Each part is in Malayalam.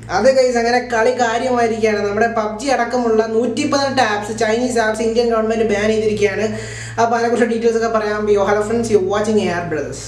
അത് കൈസ് അങ്ങനെ കളി കാര്യമായിരിക്കുകയാണ് നമ്മുടെ പബ്ജി അടക്കമുള്ള നൂറ്റി പതിനെട്ട് apps Chinese apps Indian government ban ചെയ്തിരിക്കുകയാണ് അപ്പോൾ അതിനെക്കുറിച്ച് ഡീറ്റെയിൽസ് ഒക്കെ പറയാം yo hello friends you watching AR brothers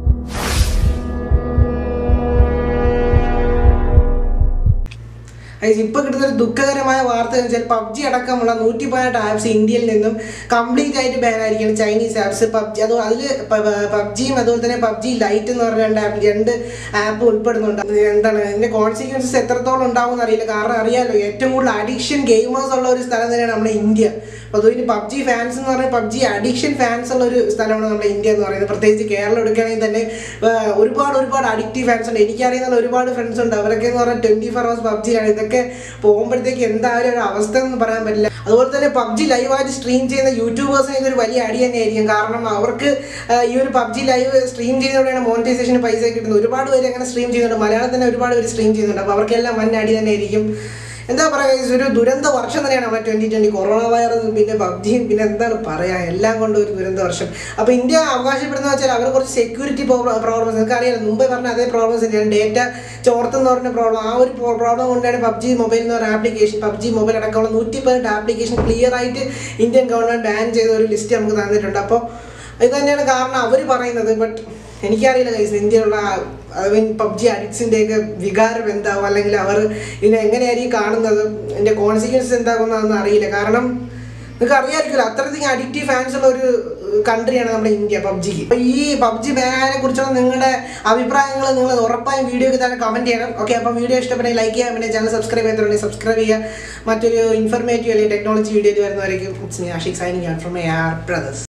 guys ഇപ്പോൾ കിട്ടുന്ന ഒരു ദുഃഖകരമായ വാർത്ത എന്ന് വെച്ചാൽ പബ്ജി അടക്കമുള്ള നൂറ്റി പതിനെട്ട് ആപ്സ് ഇന്ത്യയിൽ നിന്നും കംപ്ലീറ്റ് ആയിട്ട് ബാൻ ആയിരിക്കുകയാണ് ചൈനീസ് ആപ്സ് പബ്ജി അത് അതിൽ പബ്ജിയും അതുപോലെ തന്നെ പബ്ജി ലൈറ്റ് എന്ന് പറഞ്ഞ രണ്ട് ആപ്പ് രണ്ട് ആപ്പ് ഉൾപ്പെടുന്നുണ്ട് അത് എന്താണ് ഇതിന്റെ കോൺസിക്വൻസസ് എത്രത്തോളം ഉണ്ടാവും എന്നറിയില്ല കാരണം അറിയാലോ ഏറ്റവും കൂടുതൽ അഡിക്ഷൻ ഗെയിമേഴ്സ് ഉള്ള ഒരു സ്ഥലം തന്നെയാണ് നമ്മുടെ ഇന്ത്യ അപ്പോൾ അതുകൊണ്ട് പബ്ജി ഫാൻസ് എന്ന് പറഞ്ഞാൽ പബ്ജി അഡിക്ഷൻ ഫാൻസ് ഉള്ള ഒരു സ്ഥലമാണ് നമ്മുടെ ഇന്ത്യ എന്ന് പറയുന്നത് പ്രത്യേകിച്ച് കേരളം എടുക്കുകയാണെങ്കിൽ തന്നെ ആ, ഒരുപാട് ഒരുപാട് അഡിക്റ്റീവ് ഫാൻസ് ഉണ്ട് എനിക്കറിയുന്ന ഒരുപാട് ഫ്രണ്ട്സ് ഉണ്ട് അവരൊക്കെ എന്ന് പറഞ്ഞാൽ ട്വന്റി ഫോർ അവേഴ്സ് പബ്ജിയാണ് ഇതൊക്കെ പോകുമ്പോഴത്തേക്ക് എന്തായാലും ഒരു അവസ്ഥ എന്ന് പറയാൻ പറ്റില്ല അതുപോലെ തന്നെ പബ്ജി ലൈവായിട്ട് സ്ട്രീം ചെയ്യുന്ന യൂട്യൂബേഴ്സിന് ഇതൊരു വലിയ അടി തന്നെയായിരിക്കും കാരണം അവർക്ക് ആ, ഈ ഒരു പബ്ജി ലൈവ് സ്ട്രീം ചെയ്യുന്നതോടെയാണ് മോണിറ്റൈസേഷൻ പൈസ കിട്ടുന്നത് ഒരുപാട് പേര് അങ്ങനെ സ്ട്രീം ചെയ്യുന്നുണ്ട് മലയാളത്തിൽ തന്നെ ഒരുപാട് പേര് സ്ട്രീം ചെയ്യുന്നുണ്ട് അപ്പോൾ അവർക്കെല്ലാം വൻ അടി തന്നെയായിരിക്കും എന്താ പറയുക ഒരു ദുരന്ത വർഷം തന്നെയാണ് നമ്മുടെ ട്വന്റി ട്വന്റി കൊറോണ വൈറസും പിന്നെ പബ്ജിയും പിന്നെ എന്താണ് പറയാ എല്ലാം കൊണ്ടും ഒരു ദുരന്ത വർഷം അപ്പൊ ഇന്ത്യ അവകാശപ്പെടുന്ന വെച്ചാൽ അവർ കുറച്ച് സെക്യൂരിറ്റി പ്രോബ്ലംസ് നിങ്ങൾക്ക് അറിയാലോ മുമ്പേ പറഞ്ഞ അതേ പ്രോബ്ലംസ് തന്നെയാണ് ഡേറ്റ ചോർത്തെന്ന് പറഞ്ഞ പ്രോബ്ലം ആ ഒരു പ്രോബ്ലം കൊണ്ടാണ് പബ്ജി മൊബൈൽ എന്ന് പറഞ്ഞ ആപ്ലിക്കേഷൻ പബ്ജി മൊബൈൽ അടക്കമുള്ള നൂറ്റി പതിനെട്ട് ആപ്ലിക്കേഷൻ ക്ലിയർ ആയിട്ട് ഇന്ത്യൻ ഗവൺമെന്റ് ബാൻ ചെയ്ത ഒരു ലിസ്റ്റ് നമുക്ക് തന്നിട്ടുണ്ട് അപ്പോൾ ഇത് തന്നെയാണ് കാരണം അവർ പറയുന്നത് ബട്ട് എനിക്കറിയില്ല കൈസ് ഇന്ത്യയിലുള്ള ഐ മീൻ പബ്ജി അഡിക്ട്സിൻ്റെ ഒക്കെ വികാരം എന്താവും അല്ലെങ്കിൽ അവർ ഇതിനെ എങ്ങനെയായിരിക്കും കാണുന്നത് ഇതിൻ്റെ കോൺസിക്വൻസസ് എന്താകുന്നതെന്ന് അറിയില്ല കാരണം നിങ്ങൾക്ക് അറിയാമായിരിക്കുമല്ലോ അത്രയധികം അഡിക്റ്റീവ് ഫാൻസ് ഉള്ള ഒരു കൺട്രിയാണ് നമ്മുടെ ഇന്ത്യ പബ്ജിക്ക് അപ്പോൾ ഈ പബ്ജി ബാനെ കുറിച്ചുള്ള നിങ്ങളുടെ അഭിപ്രായങ്ങൾ നിങ്ങൾ ഉറപ്പായും വീഡിയോക്ക് തന്നെ കമൻറ്റ് ചെയ്യണം ഓക്കെ അപ്പം വീഡിയോ ഇഷ്ടപ്പെട്ടെങ്കിൽ ലൈക്ക് ചെയ്യാൻ പിന്നെ ചാനൽ സബ്സ്ക്രൈബ് ചെയ്തിട്ടുണ്ടെങ്കിൽ സബ്സ്ക്രൈബ് ചെയ്യുക മറ്റൊരു ഇൻഫർമേറ്റീവ് അല്ലെങ്കിൽ ടെക്നോളജി വീഡിയോ വരുന്നവരേക്കും it's me Ashiq signing out from A R brothers